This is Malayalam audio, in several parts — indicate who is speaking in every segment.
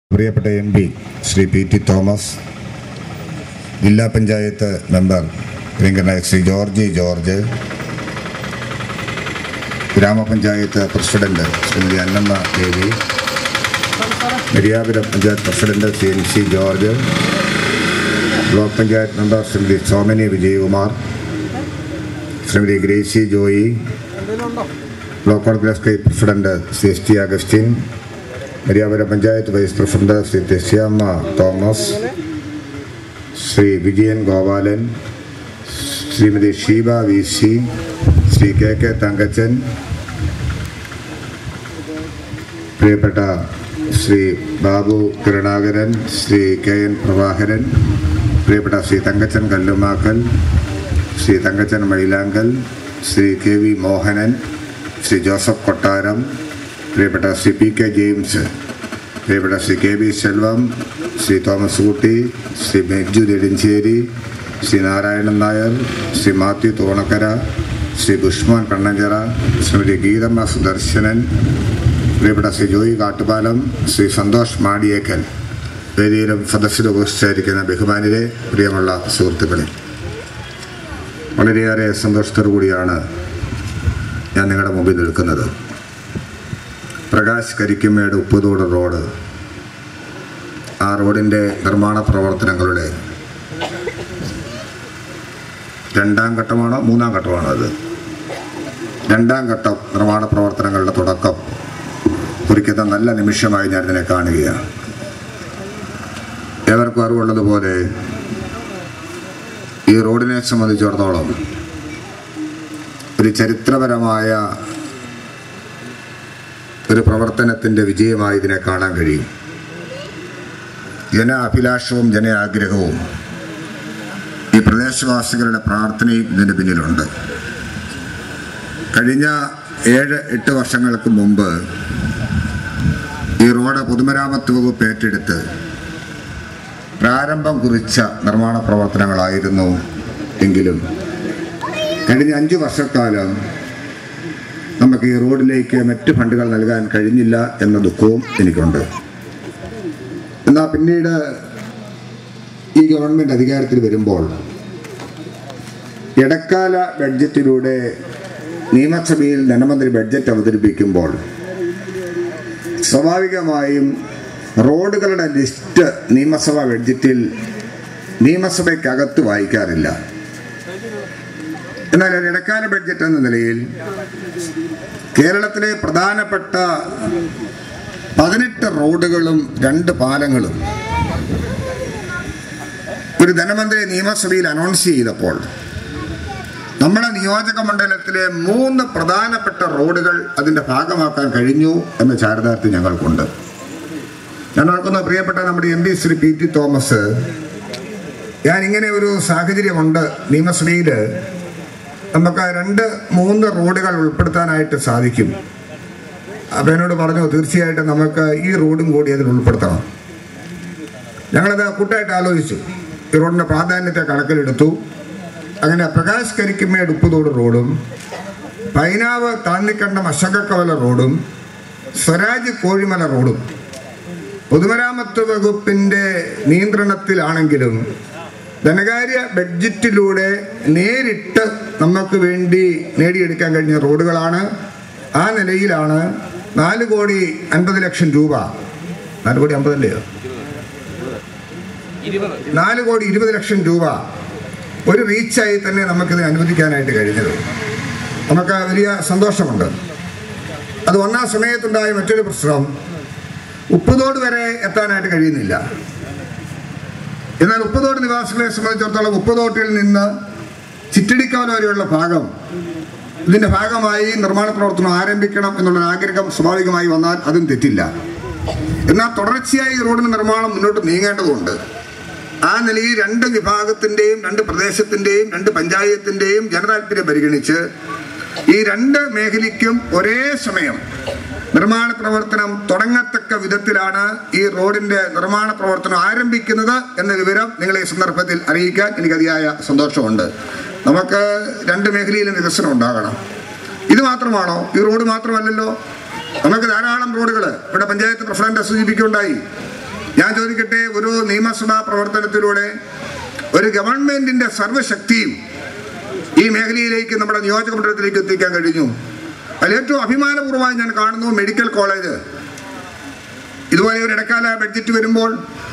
Speaker 1: പ്രിയപ്പെട്ട M P Shri P T Thomas ജില്ലാ പഞ്ചായത്ത് മെമ്പർ പ്രിയങ്കരനായ Shri Georgy George grama panchayat president Shrimati Annamma Devi Neriyapuram panchayat president Shri N C George block panchayat member Shrimati Somani Vijayakumar Shrimati Gracy Joy block Congress കൈ president Shri S T Augustine Neriyapuram panchayat vice president Shri Thesyamma Thomas Shri Vijayan Gopalan Shrimati Sheeba V C Shri K K Thankachan പ്രിയപ്പെട്ട ശ്രീ ബാബു കരുണാകരൻ ശ്രീ കെ എൻ പ്രഭാകരൻ പ്രിയപ്പെട്ട ശ്രീ തങ്കച്ചൻ കല്ലുമാക്കൽ ശ്രീ തങ്കച്ചൻ മൈലാങ്കൽ ശ്രീ കെ വി മോഹനൻ ശ്രീ ജോസഫ് കൊട്ടാരം പ്രിയപ്പെട്ട ശ്രീ പി കെ ജെയിംസ് പ്രിയപ്പെട്ട ശ്രീ കെ വി സെൽവം ശ്രീ തോമസ് കുട്ടി ശ്രീ ബെജു നെടുഞ്ചേരി ശ്രീ നാരായണൻ നായർ ശ്രീ മാത്യു തോണക്കര ശ്രീ ബുഷ്മാൻ കണ്ണഞ്ചിറ ശ്രീമതി ഗീതമ്മ സുദർശനൻ പ്രിയപ്പെട്ട ശ്രീ ജോയി കാട്ടുപാലം ശ്രീ സന്തോഷ് മാടിയേക്കൽ വേദിയിലും സദസ്സിലും ഉപസ്ഥിച്ചിരിക്കുന്ന ബഹുമാനിരെ പ്രിയമുള്ള സുഹൃത്തുക്കളെ വളരെയേറെ സന്തോഷത്തോടു കൂടിയാണ് ഞാൻ നിങ്ങളുടെ മുമ്പിൽ നിൽക്കുന്നത് പ്രകാശ് കരിക്കുമേട് ഉപ്പുതോട് റോഡ് ആ റോഡിൻ്റെ നിർമ്മാണ പ്രവർത്തനങ്ങളുടെ രണ്ടാം ഘട്ടമാണോ മൂന്നാം ഘട്ടമാണോ അത് രണ്ടാം ഘട്ടം നിർമ്മാണ പ്രവർത്തനങ്ങളുടെ തുടക്കം കുറിക്കുന്ന നല്ല നിമിഷമായി ഞാൻ ഇതിനെ കാണുകയാണ് ഏവർക്കും അറിവുള്ളതുപോലെ ഈ റോഡിനെ സംബന്ധിച്ചിടത്തോളം ഒരു ചരിത്രപരമായ ഒരു പ്രവർത്തനത്തിൻ്റെ വിജയമായി ഇതിനെ കാണാൻ കഴിയും ജന അഭിലാഷവും ജന ആഗ്രഹവും ഈ പ്രദേശവാസികളുടെ പ്രാർത്ഥനയും ഇതിൻ്റെ പിന്നിലുണ്ട് കഴിഞ്ഞ ഏഴ് എട്ട് വർഷങ്ങൾക്ക് മുമ്പ് ഈ റോഡ് പൊതുമരാമത്ത് വകുപ്പ് ഏറ്റെടുത്ത് പ്രാരംഭം കുറിച്ച നിർമ്മാണ പ്രവർത്തനങ്ങളായിരുന്നു എങ്കിലും കഴിഞ്ഞ അഞ്ച് വർഷക്കാലം നമുക്ക് ഈ റോഡിലേക്ക് മറ്റ് ഫണ്ടുകൾ നൽകാൻ കഴിഞ്ഞില്ല എന്ന ദുഃഖവും എനിക്കുണ്ട് എന്നാൽ പിന്നീട് ഈ ഗവൺമെൻറ് അധികാരത്തിൽ വരുമ്പോൾ ഇടക്കാല ബഡ്ജറ്റിലൂടെ നിയമസഭയിൽ ധനമന്ത്രി ബഡ്ജറ്റ് അവതരിപ്പിക്കുമ്പോൾ സ്വാഭാവികമായും റോഡുകളുടെ ലിസ്റ്റ് നിയമസഭാ ബഡ്ജറ്റിൽ നിയമസഭയ്ക്കകത്ത് വായിക്കാറില്ല എന്നാൽ ഒരു ഇടക്കാല ബഡ്ജറ്റ് എന്ന നിലയിൽ കേരളത്തിലെ പ്രധാനപ്പെട്ട പതിനെട്ട് റോഡുകളും രണ്ട് പാലങ്ങളും ഒരു ധനമന്ത്രി നിയമസഭയിൽ അനൗൺസ് ചെയ്തപ്പോൾ നമ്മുടെ നിയോജക മണ്ഡലത്തിലെ മൂന്ന് പ്രധാനപ്പെട്ട റോഡുകൾ അതിൻ്റെ ഭാഗമാക്കാൻ കഴിഞ്ഞു എന്ന ചാരിതാർത്ഥ്യം ഞങ്ങൾക്കുണ്ട് ഞാൻ ഓർക്കുന്ന പ്രിയപ്പെട്ട നമ്മുടെ M P Shri P T Thomas ഞാൻ ഇങ്ങനെ ഒരു സാഹചര്യമുണ്ട് നിയമസഭയിൽ നമുക്ക് രണ്ട് മൂന്ന് റോഡുകൾ ഉൾപ്പെടുത്താനായിട്ട് സാധിക്കും അപ്പം എന്നോട് പറഞ്ഞു തീർച്ചയായിട്ടും നമുക്ക് ഈ റോഡും കൂടി അതിൽ ഉൾപ്പെടുത്തണം ഞങ്ങളത് കൂട്ടായിട്ട് ആലോചിച്ചു ഈ റോഡിൻ്റെ പ്രാധാന്യത്തെ കണക്കിലെടുത്തു അങ്ങനെ പ്രകാശ് കരിക്കുമേട് ഉപ്പുതോട് റോഡും പൈനാവ് താന്നിക്കണ്ടം അശോകക്കവല റോഡും സ്വരാജ് കോഴിമല റോഡും പൊതുമരാമത്ത് വകുപ്പിൻ്റെ നിയന്ത്രണത്തിലാണെങ്കിലും ധനകാര്യ ബഡ്ജറ്റിലൂടെ നേരിട്ട് നമുക്ക് വേണ്ടി നേടിയെടുക്കാൻ കഴിഞ്ഞ റോഡുകളാണ് ആ നിലയിലാണ് നാല് കോടി അൻപത് ലക്ഷം രൂപ നാല് കോടി അമ്പതല്ലയോ നാല് കോടി ഇരുപത് ലക്ഷം രൂപ ഒരു റീച്ചായി തന്നെ നമുക്കിത് അനുവദിക്കാനായിട്ട് കഴിഞ്ഞത് നമുക്ക് വലിയ സന്തോഷമുണ്ട് അത് ഒന്നാം സമയത്തുണ്ടായ മറ്റൊരു പ്രശ്നം ഉപ്പുതോട് വരെ എത്താനായിട്ട് കഴിയുന്നില്ല എന്നാൽ ഉപ്പുതോട് നിവാസികളെ സംബന്ധിച്ചിടത്തോളം ഉപ്പുതോട്ടിൽ നിന്ന് ചിറ്റടിക്കവല വരെയുള്ള ഭാഗം ഇതിന്റെ ഭാഗമായി നിർമ്മാണ പ്രവർത്തനം ആരംഭിക്കണം എന്നുള്ള ആഗ്രഹം സ്വാഭാവികമായി വന്നാൽ അതും തെറ്റില്ല എന്നാൽ തുടർച്ചയായി ഈ റോഡിന്റെ നിർമ്മാണം മുന്നോട്ട് നീങ്ങേണ്ടതുണ്ട് ആ നിലയിൽ രണ്ട് വിഭാഗത്തിന്റെയും രണ്ട് പ്രദേശത്തിന്റെയും രണ്ട് പഞ്ചായത്തിന്റെയും ജനതാല്പര്യം പരിഗണിച്ച് ഈ രണ്ട് മേഖലയ്ക്കും ഒരേ സമയം നിർമ്മാണ പ്രവർത്തനം തുടങ്ങത്തക്ക വിധത്തിലാണ് ഈ റോഡിന്റെ നിർമ്മാണ പ്രവർത്തനം ആരംഭിക്കുന്നത് എന്ന വിവരം നിങ്ങളെ ഈ സന്ദർഭത്തിൽ അറിയിക്കാൻ എനിക്ക് അതിയായ സന്തോഷമുണ്ട് നമുക്ക് രണ്ട് മേഖലയിലും വികസനം ഉണ്ടാകണം ഇത് മാത്രമാണോ ഈ റോഡ് മാത്രമല്ലല്ലോ നമുക്ക് ധാരാളം റോഡുകൾ ഇവിടെ പഞ്ചായത്ത് പ്രസിഡന്റ് സൂചിപ്പിക്കുകയുണ്ടായി ഞാൻ ചോദിക്കട്ടെ ഒരു നിയമസഭാ പ്രവർത്തനത്തിലൂടെ ഒരു ഗവൺമെന്റിന്റെ സർവ്വശക്തിയും ഈ മേഖലയിലേക്ക് നമ്മുടെ നിയോജക മണ്ഡലത്തിലേക്ക് എത്തിക്കാൻ കഴിഞ്ഞു അതിൽ ഏറ്റവും അഭിമാനപൂർവ്വമായി ഞാൻ കാണുന്നു മെഡിക്കൽ കോളേജ് ഇതുപോലെ ഒരു ഇടക്കാല ബഡ്ജറ്റ് വരുമ്പോൾ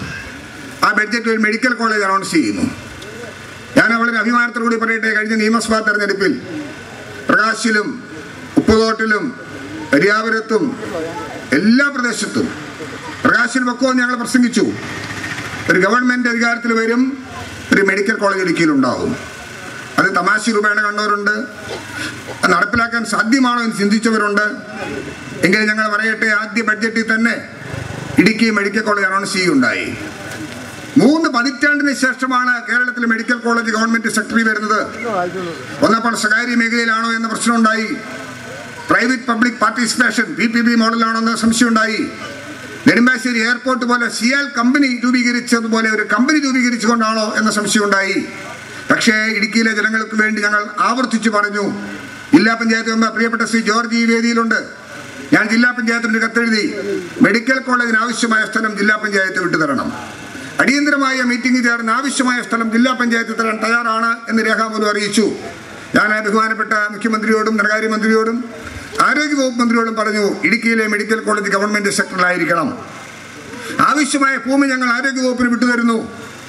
Speaker 1: ആ ബഡ്ജറ്റ് ഒരു മെഡിക്കൽ കോളേജ് അനൗൺസ് ചെയ്യുന്നു ഞാൻ വളരെ അഭിമാനത്തോടുകൂടി പറയട്ടെ കഴിഞ്ഞ നിയമസഭാ തെരഞ്ഞെടുപ്പിൽ പ്രകാശിലും ഉപ്പുതോട്ടിലും പരിയാപുരത്തും എല്ലാ പ്രദേശത്തും പ്രകാശിൽ പൊക്കവും ഞങ്ങൾ പ്രസംഗിച്ചു ഒരു ഗവൺമെന്റ് അധികാരത്തിൽ വരും ഒരു മെഡിക്കൽ കോളേജ് ഇടുക്കിയിലുണ്ടാവും അത് തമാശ രൂപേണ കണ്ടവരുണ്ട് അത് നടപ്പിലാക്കാൻ സാധ്യമാണോ എന്ന് ചിന്തിച്ചവരുണ്ട് എങ്കിലും ഞങ്ങൾ പറയട്ടെ ആദ്യ ബഡ്ജറ്റിൽ തന്നെ ഇടുക്കി മെഡിക്കൽ കോളേജ് അനൗൺസ് ചെയ്യുകയുണ്ടായി മൂന്ന് പതിറ്റാണ്ടിന് ശേഷമാണ് കേരളത്തിൽ മെഡിക്കൽ കോളേജ് ഗവൺമെന്റ് സെക്രട്ടറി വരുന്നത് ഒന്നപ്പോൾ സ്വകാര്യ മേഖലയിലാണോ എന്ന പ്രശ്നമുണ്ടായി private public participation P P B മോഡലാണോ എന്ന സംശയമുണ്ടായി നെടുമ്പാശ്ശേരി എയർപോർട്ട് പോലെ സിയാൽ കമ്പനി രൂപീകരിച്ചതുപോലെ ഒരു കമ്പനി രൂപീകരിച്ചുകൊണ്ടാണോ എന്ന സംശയമുണ്ടായി പക്ഷേ ഇടുക്കിയിലെ ജനങ്ങൾക്ക് വേണ്ടി ഞങ്ങൾ ആവർത്തിച്ചു പറഞ്ഞു ജില്ലാ പഞ്ചായത്ത് മെമ്പർ പ്രിയപ്പെട്ട ശ്രീ ജോർജ് ഈ വേദിയിലുണ്ട് ഞാൻ ജില്ലാ പഞ്ചായത്തിന് കത്തെഴുതി മെഡിക്കൽ കോളേജിന് ആവശ്യമായ സ്ഥലം ജില്ലാ പഞ്ചായത്ത് വിട്ടുതരണം അടിയന്തരമായ മീറ്റിംഗ് ചേർന്ന് ആവശ്യമായ സ്ഥലം ജില്ലാ പഞ്ചായത്ത് തരാൻ തയ്യാറാണ് എന്ന് രേഖാമൂലം അറിയിച്ചു ഞാൻ ആ ബഹുമാനപ്പെട്ട മുഖ്യമന്ത്രിയോടും ധനകാര്യമന്ത്രിയോടും ആരോഗ്യവകുപ്പ് മന്ത്രിയോടും പറഞ്ഞു ഇടുക്കിയിലെ മെഡിക്കൽ കോളേജ് ഗവൺമെന്റ് സെക്ടറിലായിരിക്കണം ആവശ്യമായ ഭൂമി ഞങ്ങൾ ആരോഗ്യവകുപ്പിന് വിട്ടുതരുന്നു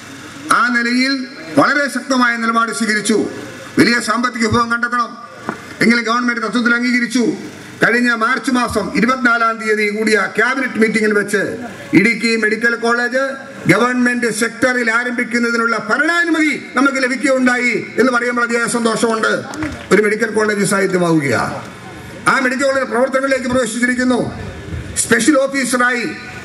Speaker 1: ആ നിലയിൽ വളരെ ശക്തമായ നിലപാട് സ്വീകരിച്ചു വലിയ സാമ്പത്തിക വിഭവം കണ്ടെത്തണം എങ്കിലും ഗവൺമെന്റ് തത്വത്തിൽ അംഗീകരിച്ചു കഴിഞ്ഞ മാർച്ച് മാസം ഇരുപത്തിനാലാം തീയതി കൂടിയ ക്യാബിനറ്റ് മീറ്റിംഗിൽ വെച്ച് ഇടുക്കി മെഡിക്കൽ കോളേജ് ഗവൺമെന്റ് സെക്ടറിൽ ആരംഭിക്കുന്നതിനുള്ള ഭരണാനുമതി നമുക്ക് ലഭിക്കുകയുണ്ടായി എന്ന് പറയുമ്പോൾ അതിയായ സന്തോഷമുണ്ട് ഒരു മെഡിക്കൽ കോളേജ് സാഹിത്യമാവുകയാണ് ആ മെഡിക്കൽ കോളേജ് പ്രവർത്തനങ്ങളിലേക്ക് പ്രവേശിച്ചിരിക്കുന്നു സ്പെഷ്യൽ ഓഫീസറായി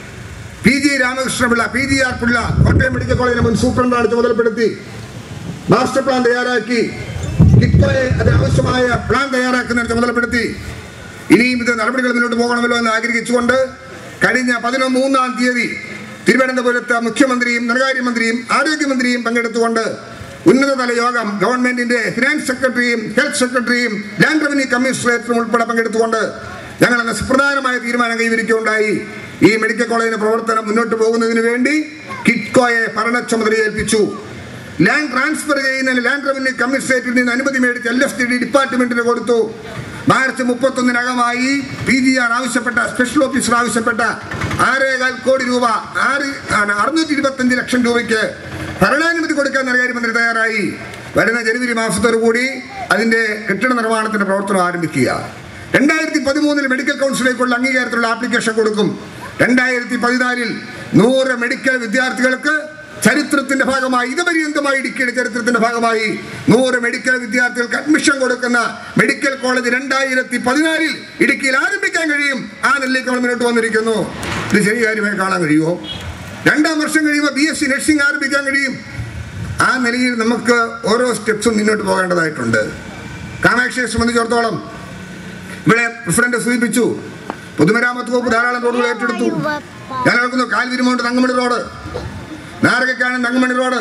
Speaker 1: P G Ramakrishnapillai P G R Pillai Kottayam medical കോളേജിന് മുൻ സൂപ്രണ്ടാണ് ചുമതലപ്പെടുത്തി മാസ്റ്റർ പ്ലാൻ തയ്യാറാക്കി കിറ്റ്കോയെ അതിനാവശ്യമായ പ്ലാൻ തയ്യാറാക്കുന്നതിന് ചുമതലപ്പെടുത്തി ഇനിയും ഇത് നടപടികൾ മുന്നോട്ട് പോകണമല്ലോ എന്ന് ആഗ്രഹിച്ചുകൊണ്ട് കഴിഞ്ഞ പതിനൊന്ന് മൂന്നാം തീയതി തിരുവനന്തപുരത്ത് മുഖ്യമന്ത്രിയും ധനകാര്യമന്ത്രിയും ആരോഗ്യമന്ത്രിയും പങ്കെടുത്തുകൊണ്ട് ഉന്നതതല യോഗം ഗവൺമെന്റിന്റെ ഫിനാൻസ് സെക്രട്ടറിയും ഹെൽത്ത് സെക്രട്ടറിയും ലാൻഡ് റവന്യൂ കമ്മീഷണറേറ്ററും ഉൾപ്പെടെ പങ്കെടുത്തുകൊണ്ട് ഞങ്ങൾ അന്ന് സുപ്രധാനമായ തീരുമാനം കൈവരിക്കുകയുണ്ടായി ഈ മെഡിക്കൽ കോളേജിന്റെ പ്രവർത്തനം മുന്നോട്ട് പോകുന്നതിന് വേണ്ടി കിറ്റ്കോയെ ഭരണ ചുമതല ഏൽപ്പിച്ചു ലാൻഡ് ട്രാൻസ്ഫർ ചെയ്യുന്നതിന് ലാൻഡ് റവന്യൂ കമ്മീഷണറേറ്റിൽ നിന്ന് അനുമതി മേടിച്ച് എൽ എസ് ഡി ഡിപ്പാർട്ട്മെന്റിന് കൊടുത്തു മാർച്ച് മുപ്പത്തൊന്നിനകമായി പി ജി ആർ ആവശ്യപ്പെട്ട സ്പെഷ്യൽ ഓഫീസർ ആവശ്യപ്പെട്ട ആറേകാൽ കോടി രൂപ ആറ് ആണ് അറുന്നൂറ്റി ഇരുപത്തഞ്ച് ലക്ഷം രൂപയ്ക്ക് ഭരണാനുമതി കൊടുക്കാൻ ധനകാര്യമന്ത്രി തയ്യാറായി വരുന്ന ജനുവരി മാസത്തോടു കൂടി അതിന്റെ കെട്ടിട നിർമ്മാണത്തിന്റെ പ്രവർത്തനം ആരംഭിക്കുക രണ്ടായിരത്തി പതിമൂന്നിൽ മെഡിക്കൽ കൗൺസിലേക്കുള്ള അംഗീകാരത്തിലുള്ള ആപ്ലിക്കേഷൻ കൊടുക്കും രണ്ടായിരത്തി പതിനാലിൽ നൂറ് മെഡിക്കൽ വിദ്യാർത്ഥികൾക്ക് ചരിത്രത്തിന്റെ ഭാഗമായി ഇതുപര്യന്തമായി ഇടുക്കിയുടെ ചരിത്രത്തിന്റെ ഭാഗമായി നൂറ് മെഡിക്കൽ വിദ്യാർത്ഥികൾക്ക് അഡ്മിഷൻ കൊടുക്കുന്ന മെഡിക്കൽ കോളേജ് രണ്ടായിരത്തി പതിനാലിൽ ഇടുക്കിയിൽ ആരംഭിക്കാൻ കഴിയും ആ നിലയിലേക്ക് നമ്മൾ മുന്നോട്ട് വന്നിരിക്കുന്നു ഇത് ശരി കാര്യമായി കാണാൻ കഴിയുമോ രണ്ടാം വർഷം കഴിയുമ്പോൾ ബി എസ് സി നഴ്സിംഗ് ആരംഭിക്കാൻ കഴിയും ആ നിലയിൽ നമുക്ക് ഓരോ സ്റ്റെപ്സും മുന്നോട്ട് പോകേണ്ടതായിട്ടുണ്ട് കാമാക്ഷിയെ സംബന്ധിച്ചിടത്തോളം ഇവിടെ പ്രസിഡന്റ് സൂചിപ്പിച്ചു പൊതുമരാമത്ത് വകുപ്പ് ധാരാളം റോഡുകൾ ഏറ്റെടുത്തു ഞാൻ ഓർക്കുന്നു കാൽവിരിമോണ്ട് തങ്കമണി റോഡ് നാരകക്കാണ് തങ്കമണി റോഡ്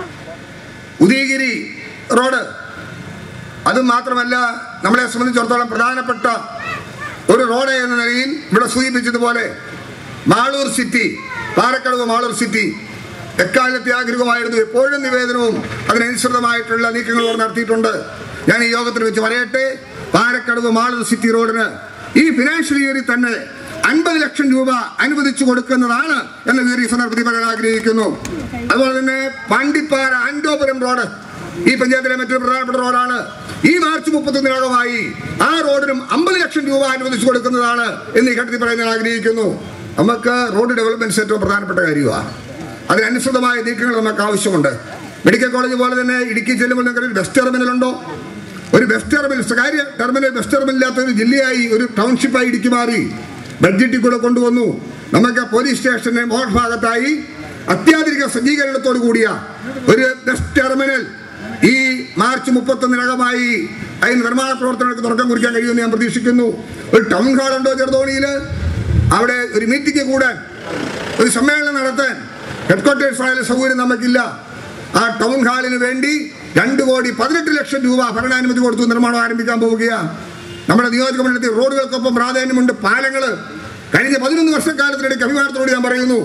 Speaker 1: ഉദയഗിരി റോഡ് അത് മാത്രമല്ല നമ്മളെ സംബന്ധിച്ചിടത്തോളം പ്രധാനപ്പെട്ട ഒരു റോഡ് എന്ന നിലയിൽ ഇവിടെ സൂചിപ്പിച്ചതുപോലെ മാളൂർ സിറ്റി പാലക്കടവ് മാളൂർ സിറ്റി എക്കാലത്തെ ആഗ്രഹമായിരുന്നു എപ്പോഴും നിവേദനവും അതിനനുസൃതമായിട്ടുള്ള നീക്കങ്ങൾ ഇവിടെ നടത്തിയിട്ടുണ്ട് ഞാൻ ഈ യോഗത്തിൽ വെച്ച് പറയട്ടെ പാലക്കടവ് മാളൂർ സിറ്റി റോഡിന് ഈ ഫിനാൻഷ്യൽ ഇയറിൽ തന്നെ അൻപത് ലക്ഷം രൂപ അനുവദിച്ചു കൊടുക്കുന്നതാണ് എന്ന് ഈ സന്ദർഭത്തിൽ പറയാൻ ആഗ്രഹിക്കുന്നു അതുപോലെ തന്നെ പാണ്ടിപ്പാറ അൻഡോപുരം റോഡ് ഈ പഞ്ചായത്തിലെ മറ്റൊരു പ്രധാനപ്പെട്ട റോഡാണ് ഈ മാർച്ച് മുപ്പത്തൊന്നിനകമായി ആ റോഡിനും അമ്പത് ലക്ഷം രൂപ അനുവദിച്ചു കൊടുക്കുന്നതാണ് എന്ന് ഈ ഘട്ടത്തിൽ പറയാൻ ഞാൻ ആഗ്രഹിക്കുന്നു നമുക്ക് റോഡ് ഡെവലപ്മെന്റ്സ് ഏറ്റവും പ്രധാനപ്പെട്ട കാര്യമാണ് അതിനനുസൃതമായ നീക്കങ്ങൾ നമുക്ക് ആവശ്യമുണ്ട് മെഡിക്കൽ കോളേജ് പോലെ തന്നെ ഇടുക്കി ചെല്ലുമ്പോൾ നിങ്ങൾക്ക് ബസ് ടെർമിനൽ ഉണ്ടോ ഒരു ബസ് ടെർമിനൽ സ്വകാര്യ ടെർമിനൽ ബസ് ടെർമിനൽ ഇല്ലാത്ത ഒരു ജില്ലയായി ഒരു ടൗൺഷിപ്പായി ഇടുക്കി മാറി ബഡ്ജറ്റിൽ കൂടെ കൊണ്ടുവന്നു നമുക്ക് പോലീസ് സ്റ്റേഷന്റെ മോൾ ഭാഗത്തായി അത്യാധുനിക സജ്ജീകരണത്തോടു കൂടിയ ഒരു ബസ് ടെർമിനൽ ഈ മാർച്ച് മുപ്പത്തൊന്നിനകമായി അതിന് നിർമ്മാണ പ്രവർത്തനങ്ങൾക്ക് തുടക്കം കുറിക്കാൻ കഴിയുമെന്ന് ഞാൻ പ്രതീക്ഷിക്കുന്നു ഒരു ടൗൺ ഹാൾ ഉണ്ടോ ചെറുതോണിയിൽ അവിടെ ഒരു മീറ്റിംഗ് കൂടാൻ ഒരു സമ്മേളനം നടത്താൻ ഹെഡ് ക്വാർട്ടേഴ്സ് ആയാലും സൗകര്യം നമുക്കില്ല ആ ടൗൺ ഹാളിന് വേണ്ടി രണ്ട് കോടി പതിനെട്ട് ലക്ഷം രൂപ ഭരണാനുമതി കൊടുത്തു നിർമ്മാണം ആരംഭിക്കാൻ പോവുകയാണ് നമ്മുടെ നിയോജക മണ്ഡലത്തിൽ റോഡുകൾക്കൊപ്പം പ്രാധാന്യമുണ്ട് പാലങ്ങൾ കഴിഞ്ഞ പതിനൊന്ന് വർഷക്കാലത്തിനിടയ്ക്ക് അഭിമാനത്തോട് ഞാൻ പറയുന്നു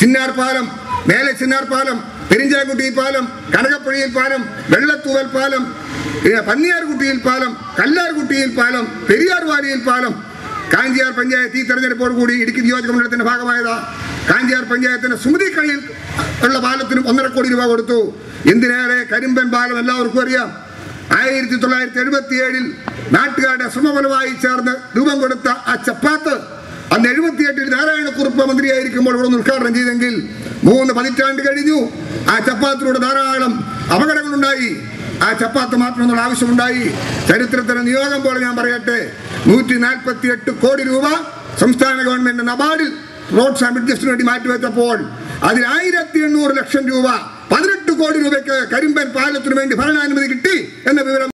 Speaker 1: ചിന്നാർ പാലം മേലെ ചിന്നാർ പാലം പെരിഞ്ചാക്കുട്ടി പാലം കനകപ്പുഴയിൽ പാലം വെള്ളത്തൂവൽ പാലം ഏ, പന്നിയാർകുട്ടിയിൽ പാലം കല്ലാർകുട്ടിയിൽ പാലം പെരിയാർ വാലിയിൽ പാലം കാഞ്ചിയാർ പഞ്ചായത്ത് ഈ തെരഞ്ഞെടുപ്പോട് കൂടി ഇടുക്കി നിയോജക മണ്ഡലത്തിന്റെ ഭാഗമായതാ കാഞ്ചിയാർ പഞ്ചായത്തിന്റെ സുമതി കളിയിൽ ഉള്ള പാലത്തിനും ഒന്നര കോടി രൂപ കൊടുത്തു എന്തിനേറെ കരിമ്പൻ പാലം എല്ലാവർക്കും അറിയാം ആയിരത്തി തൊള്ളായിരത്തി എഴുപത്തി ഏഴിൽ നാട്ടുകാരുടെ ശ്രമഫലമായി ചേർന്ന് രൂപം കൊടുത്ത ആ ചപ്പാത്ത് അന്ന് എഴുപത്തിയെട്ടിൽ നാരായണക്കുറുപ്പ് മന്ത്രിയായിരിക്കുമ്പോൾ ഇവിടെ ഒന്ന് ഉദ്ഘാടനം ചെയ്തെങ്കിൽ മൂന്ന് പതിറ്റാണ്ട് കഴിഞ്ഞു ആ ചപ്പാത്തിലൂടെ ധാരാളം അപകടങ്ങളുണ്ടായി ആ ചപ്പാത്ത് മാത്രം എന്നുള്ള ആവശ്യമുണ്ടായി ചരിത്രത്തിന് നിയോഗം പോലെ ഞാൻ പറയട്ടെ നൂറ്റി നാൽപ്പത്തി എട്ട് കോടി രൂപ സംസ്ഥാന ഗവൺമെന്റ് നബാർഡിൽ റോഡ്സ് ആൻഡ് ബ്രിഡ്ജസിന് വേണ്ടി മാറ്റിവെച്ചപ്പോൾ അതിൽ ആയിരത്തി എണ്ണൂറ് ലക്ഷം രൂപ പതിനെട്ട് കോടി രൂപയ്ക്ക് കരിമ്പൻ പാലത്തിനു വേണ്ടി ഭരണാനുമതി കിട്ടി എന്ന വിവരം